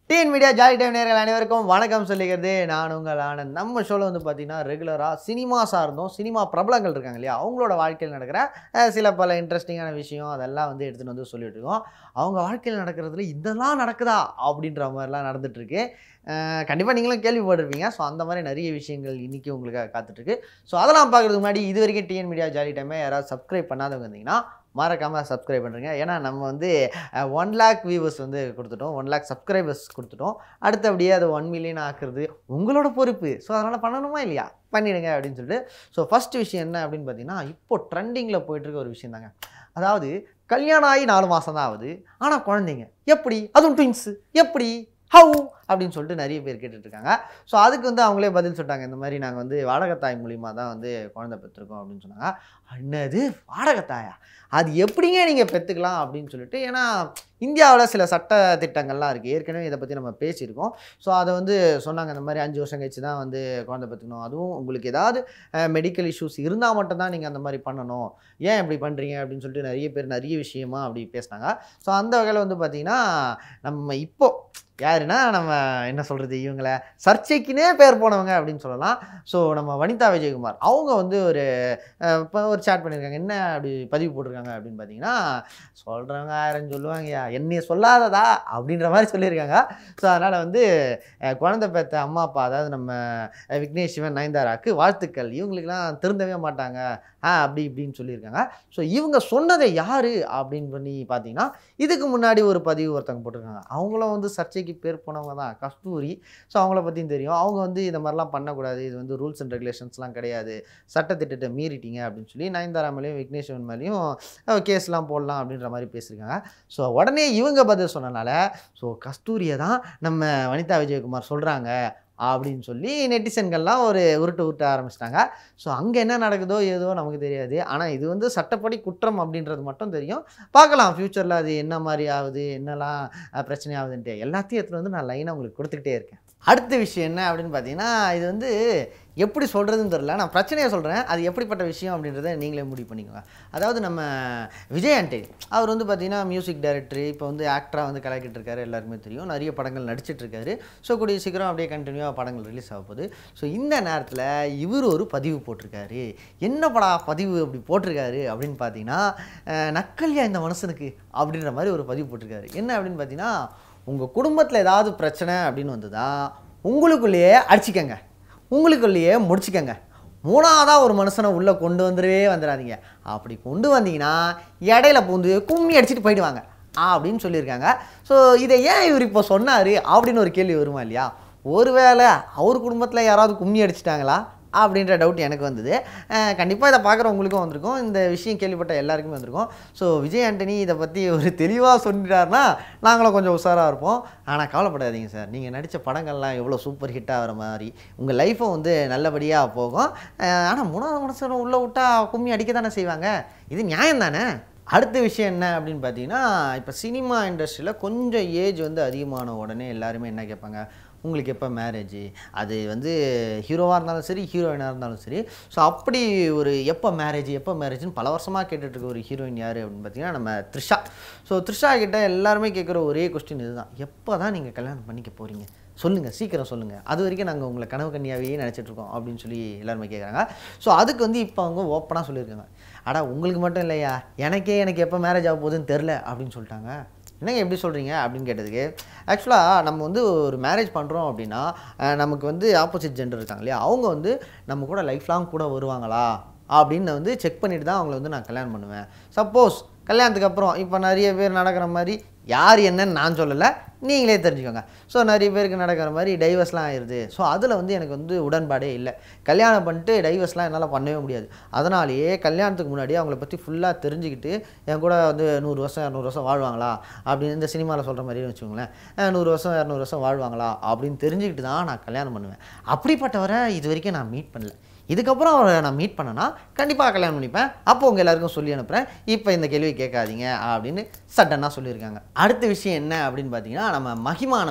dean media jolly time நேர்கள் அனைவருக்கும் வணக்கம் சொல்லிக்கிறது நான் உங்கள் ஆனந்த் நம்ம ஷோவில் வந்து பார்த்தீங்கன்னா ரெகுலராக சினிமா சார்ந்தும் சினிமா பிரபலங்கள் இருக்காங்க இல்லையா அவங்களோட வாழ்க்கையில் நடக்கிற அஹ், சில பல இன்ட்ரெஸ்டிங்கான விஷயம் அதெல்லாம் வந்து எடுத்துகிட்டு வந்து சொல்லிட்டு இருக்கோம் அவங்க வாழ்க்கையில் நடக்கிறதுல இதெல்லாம் நடக்குதா அப்படின்ற மாதிரிலாம் நடந்துட்டு இருக்கு கண்டிப்பாக நீங்களும் கேள்விப்பட்டிருப்பீங்க ஸோ அந்த மாதிரி நிறைய விஷயங்கள் இன்றைக்கி உங்களுக்காக காத்துட்ருக்கு ஸோ அதெல்லாம் பார்க்குறதுக்கு முன்னாடி இது வரைக்கும் டிஎன் மீடியா ஜாலி டைமை யாராவது சப்ஸ்கிரைப் பண்ணாதவங்க இருந்தீங்கன்னா மறக்காமல் சப்ஸ்கிரைப் பண்ணுறீங்க ஏன்னா நம்ம வந்து ஒன் லேக் வியூவர்ஸ் வந்து கொடுத்துட்டோம் ஒன் லேக் சப்ஸ்கிரைபர்ஸ் கொடுத்துட்டோம் அடுத்தபடியே அது ஒன் மில்லியன் ஆக்குறது உங்களோட பொறுப்பு ஸோ அதனால் பண்ணணுமா இல்லையா பண்ணிடுங்க அப்படின்னு சொல்லிட்டு ஸோ ஃபர்ஸ்ட் விஷயம் என்ன அப்படின்னு பார்த்தீங்கன்னா இப்போ ட்ரெண்டிங்கில் போயிட்டுருக்க ஒரு விஷயம் தாங்க அதாவது கல்யாணம் ஆகி நாலு மாதம் தான் ஆகுது ஆனால் குழந்தைங்க எப்படி அதுவும் ட்வின்ஸு எப்படி ஹவு அப்படின்னு சொல்லிட்டு நிறைய பேர் கேட்டுட்டு இருக்காங்க ஸோ அதுக்கு வந்து அவங்களே பதில் சொல்லிட்டாங்க இந்த மாதிரி நாங்கள் வந்து வாடகைத்தாய் மூலியமாக தான் வந்து குழந்தை பெற்றிருக்கோம் அப்படின்னு சொன்னாங்க என்னது வாடகைத்தாயா அது எப்படிங்க நீங்கள் பெற்றுக்கலாம் அப்படின்னு சொல்லிட்டு ஏன்னா இந்தியாவில் சில சட்ட திட்டங்கள்லாம் இருக்குது ஏற்கனவே இதை பற்றி நம்ம பேசியிருக்கோம் ஸோ அதை வந்து சொன்னாங்க இந்த மாதிரி அஞ்சு வருஷம் கழிச்சு தான் வந்து குழந்தை பெற்றுக்கணும் அதுவும் உங்களுக்கு ஏதாவது மெடிக்கல் இஷ்யூஸ் இருந்தால் மட்டும்தான் நீங்கள் அந்த மாதிரி பண்ணணும் ஏன் இப்படி பண்ணுறீங்க அப்படின்னு சொல்லிட்டு நிறைய பேர் நிறைய விஷயமா அப்படி பேசினாங்க ஸோ அந்த வகையில் வந்து பார்த்திங்கன்னா நம்ம இப்போ யாருன்னா நம்ம என்ன சொல்கிறது இவங்கள சர்ச்சைக்குனே பேர் போனவங்க அப்படின்னு சொல்லலாம் ஸோ நம்ம வனிதா விஜயகுமார் அவங்க வந்து ஒரு இப்போ ஒரு சேட் பண்ணியிருக்காங்க என்ன அப்படி பதிவு போட்டிருக்காங்க அப்படின்னு பார்த்தீங்கன்னா சொல்கிறவங்க ஆயிரம் சொல்லுவாங்கய்யா என்னைய சொல்லாததா அப்படின்ற மாதிரி சொல்லியிருக்காங்க ஸோ அதனால் வந்து அஹ், குழந்தை பெற்ற அம்மா அப்பா அதாவது நம்ம அஹ், விக்னேஷ் சிவன் நயன்தாராக்கு வாழ்த்துக்கள் இவங்களுக்கெல்லாம் திருந்தவே மாட்டாங்க ஆ அப்படி இப்படின்னு சொல்லியிருக்காங்க ஸோ இவங்க சொன்னதை யார் அப்படின்னு பண்ணி பார்த்தீங்கன்னா இதுக்கு முன்னாடி ஒரு பதிவு ஒருத்தவங்க போட்டிருக்காங்க அவங்களும் வந்து சர்ச்சைக்கு பேர் போனவங்க தான் கஸ்தூரி ஸோ அவங்கள பற்றியும் தெரியும் அவங்க வந்து இந்த மாதிரிலாம் பண்ணக்கூடாது இது வந்து ரூல்ஸ் அண்ட் ரெகுலேஷன்ஸ்லாம் கிடையாது சட்டத்திட்டத்தை மீறிட்டீங்க அப்படின்னு சொல்லி நயன்தாரா மேலேயும் விக்னேஸ்வரன் மேலேயும் கேஸ்லாம் போடலாம் அப்படின்ற மாதிரி பேசியிருக்காங்க ஸோ உடனே இவங்க பதில் சொன்னனால ஸோ கஸ்தூரியை தான் நம்ம வனிதா விஜயகுமார் சொல்கிறாங்க அப்படின்னு சொல்லி நெட்டிசன்கள்லாம் ஒரு உருட்டு உருட்ட ஆரம்பிச்சிட்டாங்க ஸோ அங்கே என்ன நடக்குதோ ஏதோ நமக்கு தெரியாது ஆனால் இது வந்து சட்டப்படி குற்றம் அப்படின்றது மட்டும் தெரியும் பார்க்கலாம் ஃப்யூச்சரில் அது என்ன மாதிரி ஆகுது என்னெல்லாம் அஹ், பிரச்சனை ஆகுதுன்ட்டு எல்லாத்தையும் எடுத்துகிட்டு வந்து நான் லைனாக உங்களுக்கு கொடுத்துக்கிட்டே இருக்கேன் அடுத்த விஷயம் என்ன அப்படின்னு பார்த்தீங்கன்னா இது வந்து எப்படி சொல்கிறதுன்னு தெரில நான் பிரச்சனையை சொல்கிறேன் அது எப்படிப்பட்ட விஷயம் அப்படின்றத நீங்களே முடிவு பண்ணிக்கோங்க அதாவது நம்ம விஜய் ஆண்டனி அவர் வந்து பார்த்தீங்கன்னா மியூசிக் டைரக்டர் இப்போ வந்து ஆக்டராக வந்து கலக்கிட்டு இருக்காரு எல்லாருக்குமே தெரியும் நிறைய படங்கள் நடிச்சிட்டு இருக்காரு ஸோ கூடிய சீக்கிரம் அப்படியே கண்டினியூவாக படங்கள் ரிலீஸ் ஆக போகுது ஸோ இந்த நேரத்தில் இவர் ஒரு பதிவு போட்டிருக்காரு என்ன படா பதிவு அப்படி போட்டிருக்காரு அப்படின்னு பார்த்தீங்கன்னா அஹ், நக்கல்யா இந்த மனுஷனுக்கு அப்படின்ற மாதிரி ஒரு பதிவு போட்டிருக்காரு என்ன அப்படின்னு பார்த்தீங்கன்னா உங்கள் குடும்பத்தில் ஏதாவது பிரச்சனை அப்படின்னு வந்ததா உங்களுக்குள்ளேயே அடிச்சிக்கங்க உங்களுக்குள்ளேயே முடிச்சுக்கங்க மூணாவதாக ஒரு மனுஷனை உள்ளே கொண்டு வந்துடவே வந்துடாதீங்க அப்படி கொண்டு வந்தீங்கன்னா இடையில பூந்து கும்மி அடிச்சுட்டு போயிடுவாங்க அப்படின்னு சொல்லியிருக்காங்க ஸோ இதை ஏன் இவர் இப்போ சொன்னார் அப்படின்னு ஒரு கேள்வி வருமா இல்லையா ஒருவேளை அவர் குடும்பத்தில் யாராவது கும்மி அடிச்சிட்டாங்களா அப்படின்ற டவுட் எனக்கு வந்தது கண்டிப்பாக இதை பார்க்குறவங்களுக்கும் வந்திருக்கும் இந்த விஷயம் கேள்விப்பட்ட எல்லாருக்குமே வந்திருக்கும் ஸோ விஜய் ஆண்டனி இதை பற்றி ஒரு தெளிவாக சொல்லிட்டாருன்னா நாங்களும் கொஞ்சம் உஷாராக இருப்போம் ஆனால் கவலைப்படாதீங்க சார் நீங்கள் நடித்த படங்கள்லாம் எவ்வளோ சூப்பர் ஹிட் ஆகிற மாதிரி உங்கள் லைஃப்பும் வந்து நல்லபடியாக போகும் ஆனால் மூணாவது மனுஷன் உள்ளே விட்டா கும்மி அடிக்க தானே செய்வாங்க இது நியாயம் தானே அடுத்த விஷயம் என்ன அப்படின்னு பார்த்தீங்கன்னா இப்போ சினிமா இண்டஸ்ட்ரியில் கொஞ்சம் ஏஜ் வந்து அதிகமான உடனே எல்லாருமே என்ன கேட்பாங்க உங்களுக்கு எப்போ மேரேஜ் அது வந்து ஹீரோவாக இருந்தாலும் சரி ஹீரோயினாக இருந்தாலும் சரி ஸோ அப்படி ஒரு எப்போ மேரேஜ் எப்போ மேரேஜ்னு பல வருஷமாக கேட்டுட்டு இருக்க ஒரு ஹீரோயின் யார் அப்படின்னு பார்த்தீங்கன்னா நம்ம த்ரிஷா ஸோ த்ரிஷா கிட்ட எல்லாருமே கேட்குற ஒரே கொஸ்டின் இதுதான் எப்போ தான் நீங்கள் கல்யாணம் பண்ணிக்க போகிறீங்க சொல்லுங்கள் சீக்கிரம் சொல்லுங்கள் அது வரைக்கும் நாங்கள் உங்களை கனவு கன்னியாவே நினச்சிட்டு இருக்கோம் அப்படின்னு சொல்லி எல்லாருமே கேட்குறாங்க ஸோ அதுக்கு வந்து இப்போ அவங்க ஓப்பனாக சொல்லியிருக்காங்க அடா உங்களுக்கு மட்டும் இல்லையா எனக்கே எனக்கு எப்போ மேரேஜ் ஆக போகுதுன்னு தெரில அப்படின்னு சொல்லிட்டாங்க என்னங்க எப்படி சொல்கிறீங்க அப்படின்னு கேட்டதுக்கு ஆக்சுவலாக நம்ம வந்து ஒரு மேரேஜ் பண்ணுறோம் அப்படின்னா அஹ், நமக்கு வந்து ஆப்போசிட் ஜெண்டர் இருக்காங்க இல்லையா அவங்க வந்து நம்ம கூட லைஃப் லாங் கூட வருவாங்களா அப்படின்னு வந்து செக் பண்ணிட்டு தான் அவங்கள வந்து நான் கல்யாணம் பண்ணுவேன் சப்போஸ் கல்யாணத்துக்கு அப்புறம் இப்போ நிறைய பேர் நடக்கிற மாதிரி யார் என்னன்னு நான் சொல்லலை நீங்களே தெரிஞ்சுக்கோங்க ஸோ நிறைய பேருக்கு நடக்கிற மாதிரி டைவர்ஸ்லாம் ஆயிடுது ஸோ அதில் வந்து எனக்கு வந்து உடன்பாடே இல்லை கல்யாணம் பண்ணிட்டு டைவர்ஸ்லாம் என்னால் பண்ணவே முடியாது அதனாலேயே கல்யாணத்துக்கு முன்னாடி அவங்கள பற்றி ஃபுல்லாக தெரிஞ்சுக்கிட்டு என் கூட வந்து நூறு வருஷம் இரநூறு வருஷம் வாழ்வாங்களா அப்படின்னு இந்த சினிமாவில் சொல்கிற மாதிரி வச்சுக்கோங்களேன் அஹ் நூறு வருஷம் இரநூறு வருஷம் வாழ்வாங்களா அப்படின்னு தெரிஞ்சுக்கிட்டு தான் நான் கல்யாணம் பண்ணுவேன் அப்படிப்பட்டவரை இது வரைக்கும் நான் மீட் பண்ணல இதுக்கப்புறம் அவரை நான் மீட் பண்ணனா கண்டிப்பாக கல்யாணம் பண்ணிப்பேன் அப்போ உங்கள் எல்லாருக்கும் சொல்லி அனுப்புகிறேன் இப்போ இந்த கேள்வி கேட்காதீங்க அப்படின்னு சட்டனாக சொல்லியிருக்காங்க அடுத்த விஷயம் என்ன அப்படின்னு பார்த்தீங்கன்னா நம்ம மகிமா நம்பியார்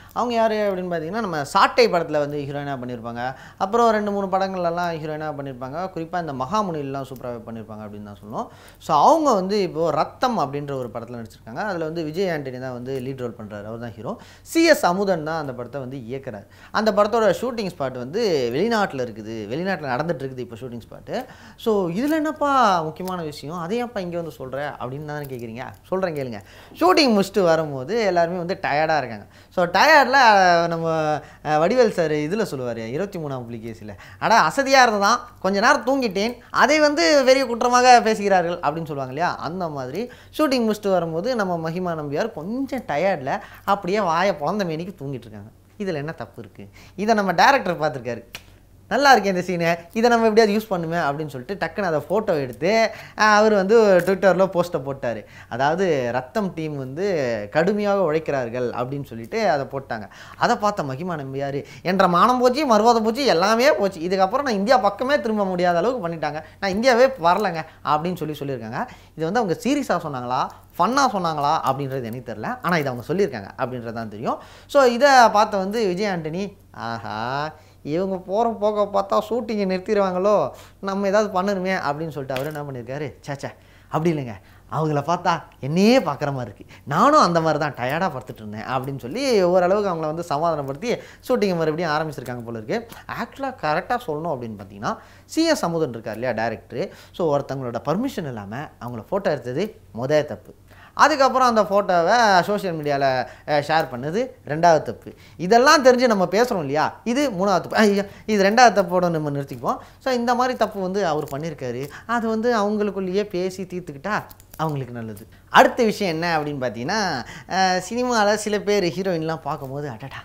அவங்க யார் அப்படின்னு பார்த்தீங்கன்னா நம்ம சாட்டை படத்தில் வந்து ஹீரோயினாக பண்ணியிருப்பாங்க அப்புறம் ரெண்டு மூணு படங்கள்லாம் ஹீரோயினாக பண்ணியிருப்பாங்க குறிப்பாக இந்த மகாமுனிலாம் சூப்பராகவே பண்ணியிருப்பாங்க அப்படின்னு தான் சொல்லணும் ஸோ அவங்க வந்து இப்போது ரத்தம் அப்படின்ற ஒரு படத்தில் நடிச்சிருக்காங்க அதில் வந்து விஜய் ஆண்டனி தான் வந்து லீட் ரோல் பண்ணுறாரு அவர் தான் ஹீரோ சிஎஸ் அமுதன் தான் அந்த படத்தை வந்து இயக்குறாரு அந்த படத்தோட ஷூட்டிங் ஸ்பாட் வந்து வெளிநாட்டில் இருக்குது வெளிநாட்டில் நடந்துட்டு இருக்குது இப்போ ஷூட்டிங் ஸ்பாட்டு ஸோ இதில் என்னப்பா முக்கியமான விஷயம் அதை ஏன்ப்பா இங்கே வந்து சொல்கிற அப்படின்னு தானே கேட்குறீங்க சொல்கிறேன் கேளுங்க ஷூட்டிங் முடிச்சுட்டு வரும்போது எல்லாருமே வந்து டயர்டாக இருக்காங்க ஸோ டயர்டில் நம்ம அஹ், வடிவேல் சார் இதில் சொல்லுவார் இருபத்தி மூணாம் புலிகேசியில் அடா அசதியாக இருந்ததான் கொஞ்ச நேரம் தூங்கிட்டேன் அதை வந்து பெரிய குற்றமாக பேசுகிறார்கள் அப்படின்னு சொல்லுவாங்க இல்லையா அந்த மாதிரி ஷூட்டிங் முடிச்சுட்டு வரும்போது நம்ம மகிமா நம்பியார் கொஞ்சம் டயர்டில் அப்படியே வாயை பிறந்த மேனிக்கு தூங்கிட்டு இருக்காங்க இதில் என்ன தப்பு இருக்குது இதை நம்ம டேரக்டர் பார்த்துருக்காரு நல்லா இருக்கே இந்த சீனு இதை நம்ம எப்படியாவது யூஸ் பண்ணுமே அப்படின்னு சொல்லிட்டு டக்குன்னு அதை ஃபோட்டோ எடுத்து ஆஹ், அவர் வந்து ட்விட்டரில் போஸ்ட்டை போட்டார் அதாவது ரத்தம் டீம் வந்து கடுமையாக உழைக்கிறார்கள் அப்படின்னு சொல்லிட்டு அதை போட்டாங்க அதை பார்த்த மகிமா நம்பியார் என்ற மானம் போச்சு மறுவாதம் போச்சு எல்லாமே போச்சு இதுக்கப்புறம் நான் இந்தியா பக்கமே திரும்ப முடியாத அளவுக்கு பண்ணிட்டாங்க நான் இந்தியாவே வரலைங்க அப்படின்னு சொல்லி சொல்லியிருக்காங்க இது வந்து அவங்க சீரியஸாக சொன்னாங்களா ஃபன்னாக சொன்னாங்களா அப்படின்றது எனக்கு தெரில ஆனால் இதை அவங்க சொல்லியிருக்காங்க அப்படின்றது தான் தெரியும் ஸோ இதை பார்த்த வந்து விஜய் ஆண்டனி ஆஹா இவங்க போகிற போக்க பார்த்தா ஷூட்டிங்கை நிறுத்திடுவாங்களோ நம்ம ஏதாவது பண்ணணுமே அப்படின்னு சொல்லிட்டு அவர் என்ன பண்ணியிருக்காரு சேச்சே அப்படி இல்லைங்க அவங்கள பார்த்தா என்னையே பார்க்குற மாதிரி இருக்குது நானும் அந்த மாதிரி தான் டயர்டாக படுத்துட்டு இருந்தேன் அப்படின்னு சொல்லி ஓரளவுக்கு அவங்கள வந்து சமாதானப்படுத்தி ஷூட்டிங்கை மறுபடியும் ஆரம்பிச்சிருக்காங்க போல இருக்கு ஆக்சுவலாக கரெக்டாக சொல்லணும் அப்படின்னு பார்த்தீங்கன்னா சிஎஸ் அமுதன் இருக்கார் இல்லையா டேரக்டரு ஸோ ஒருத்தவங்களோட பர்மிஷன் இல்லாமல் அவங்கள ஃபோட்டோ எடுத்தது முத தப்பு அதுக்கப்புறம் அந்த ஃபோட்டோவை சோஷியல் மீடியாவில் ஷேர் பண்ணது ரெண்டாவது தப்பு இதெல்லாம் தெரிஞ்சு நம்ம பேசுகிறோம் இல்லையா இது மூணாவது தப்பு ஐயா, இது ரெண்டாவது தப்போட நம்ம நிறுத்திக்குவோம் ஸோ இந்த மாதிரி தப்பு வந்து அவர் பண்ணியிருக்காரு அது வந்து அவங்களுக்குள்ளேயே பேசி தீர்த்துக்கிட்டா அவங்களுக்கு நல்லது அடுத்த விஷயம் என்ன அப்படின்னு பார்த்தீங்கன்னா சினிமாவில் சில பேர் ஹீரோயின்லாம் பார்க்கும்போது அடடா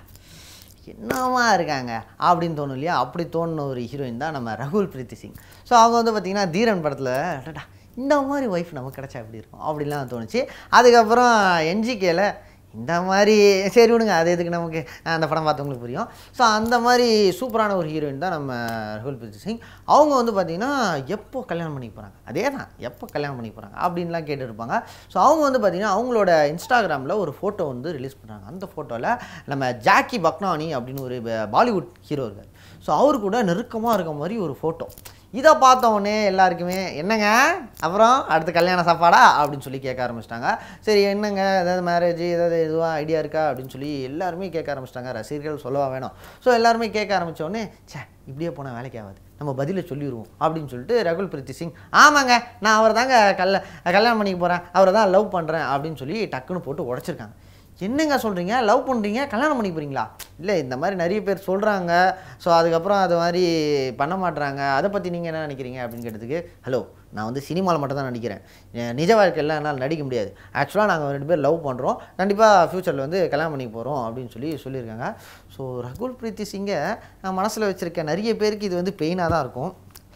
என்னவா இருக்காங்க அப்படின்னு தோணும் இல்லையா அப்படி தோணுன ஒரு ஹீரோயின் தான் நம்ம ரகுல் பிரீத்தி சிங் ஸோ அவங்க வந்து பார்த்திங்கன்னா தீரன் படத்தில் அடடா இந்த மாதிரி ஒய்ஃப் நமக்கு கிடச்சா எப்படி இருக்கும் அப்படிலாம் தோணுச்சு அதுக்கப்புறம் என்ஜிகேல இந்த மாதிரி சரி விடுங்க அது எதுக்கு நமக்கு அந்த படம் பார்த்தவங்களுக்கு புரியும் ஸோ அந்த மாதிரி சூப்பரான ஒரு ஹீரோயின் தான் நம்ம ரகுல் பிரீத் சிங் அவங்க வந்து பார்த்திங்கன்னா எப்போ கல்யாணம் பண்ணிக்க போகிறாங்க அதே தான் எப்போ கல்யாணம் பண்ணிக்க போகிறாங்க அப்படின்லாம் கேட்டுருப்பாங்க ஸோ அவங்க வந்து பார்த்திங்கன்னா அவங்களோட இன்ஸ்டாகிராமில் ஒரு ஃபோட்டோ வந்து ரிலீஸ் பண்ணுறாங்க அந்த ஃபோட்டோவில் நம்ம ஜாக்கி பக்னானி அப்படின்னு ஒரு ப- பாலிவுட் ஹீரோ இருக்கார் ஸோ அவர் கூட நெருக்கமாக இருக்க மாதிரி ஒரு ஃபோட்டோ இதை பார்த்த உடனே எல்லாருக்குமே என்னங்க அப்புறம் அடுத்து கல்யாண சாப்பாடா அப்படின்னு சொல்லி கேட்க ஆரம்பிச்சிட்டாங்க சரி என்னங்க ஏதாவது மேரேஜ் ஏதாவது எதுவாக ஐடியா இருக்கா அப்படின்னு சொல்லி எல்லாருமே கேட்க ஆரம்பிச்சிட்டாங்க ரசிகர்கள் சொல்லவா வேணும் ஸோ எல்லாருமே கேட்க ஆரம்பிச்ச உடனே ச்சே இப்படியே போனால் வேலைக்கு ஆகாது நம்ம பதிலை சொல்லிடுவோம் அப்படின்னு சொல்லிட்டு ரகுல் பிரீத்தி சிங் ஆமாங்க நான் அவரை தாங்க கல்ல கல்யாணம் பண்ணிக்க போகிறேன் அவரை தான் லவ் பண்ணுறேன் அப்படின்னு சொல்லி டக்குன்னு போட்டு உடச்சிருக்காங்க என்னங்க சொல்கிறீங்க லவ் பண்ணுறீங்க கல்யாணம் பண்ணிக்க போகிறீங்களா இல்லை இந்த மாதிரி நிறைய பேர் சொல்கிறாங்க ஸோ அதுக்கப்புறம் அது மாதிரி பண்ண மாட்றாங்க அதை பற்றி நீங்கள் என்ன நினைக்கிறீங்க அப்படின்னு கேட்டதுக்கு ஹலோ நான் வந்து சினிமாவில் மட்டும் தான் நடிக்கிறேன் என் நிஜ வாழ்க்கையில் என்னால் நடிக்க முடியாது ஆக்சுவலாக நாங்கள் ரெண்டு பேர் லவ் பண்ணுறோம் கண்டிப்பாக ஃப்யூச்சரில் வந்து கல்யாணம் பண்ணிக்க போகிறோம் அப்படின்னு சொல்லி சொல்லியிருக்காங்க ஸோ ரகுல் பிரீத்தி சிங்கை நான் மனசில் வச்சுருக்க நிறைய பேருக்கு இது வந்து பெயினாக தான் இருக்கும்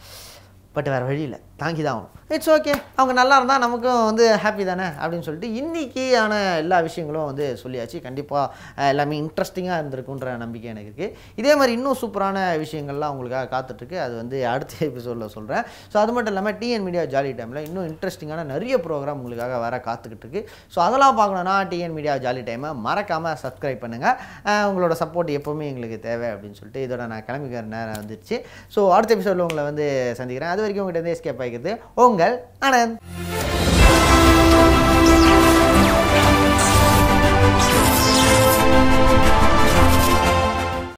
பட் வேறு வழி இல்லை தாங்கி தான் ஆகணும் இட்ஸ் ஓகே அவங்க நல்லா இருந்தால் நமக்கும் வந்து ஹாப்பி தானே அப்படின்னு சொல்லிட்டு இன்றைக்கியான எல்லா விஷயங்களும் வந்து சொல்லியாச்சு கண்டிப்பாக எல்லாமே இன்ட்ரெஸ்டிங்காக இருந்திருக்குன்ற நம்பிக்கை எனக்கு இருக்குது இதே மாதிரி இன்னும் சூப்பரான விஷயங்கள்லாம் உங்களுக்காக காத்துட்ருக்கு அது வந்து அடுத்த எபிசோடில் சொல்கிறேன் ஸோ அது மட்டும் இல்லாமல் டிஎன் மீடியா ஜாலி டைமில் இன்னும் இன்ட்ரெஸ்டிங்கான நிறைய ப்ரோக்ராம் உங்களுக்காக வர காத்துக்கிட்டு இருக்கு ஸோ அதெல்லாம் பார்க்கணுன்னா டிஎன் மீடியா ஜாலி டைமை மறக்காமல் சப்ஸ்கிரைப் பண்ணுங்கள் உங்களோட சப்போர்ட் எப்போவுமே எங்களுக்கு தேவை அப்படின்னு சொல்லிட்டு இதோட நான் கிளம்பிக்கிற நேரம் வந்துருச்சு ஸோ அடுத்த எபிசோடில் உங்களை வந்து சந்திக்கிறேன் அது வரைக்கும் உங்கள்கிட்ட எஸ்கேப் ஆகிக்கிறது உங்கள் ஆனந்த்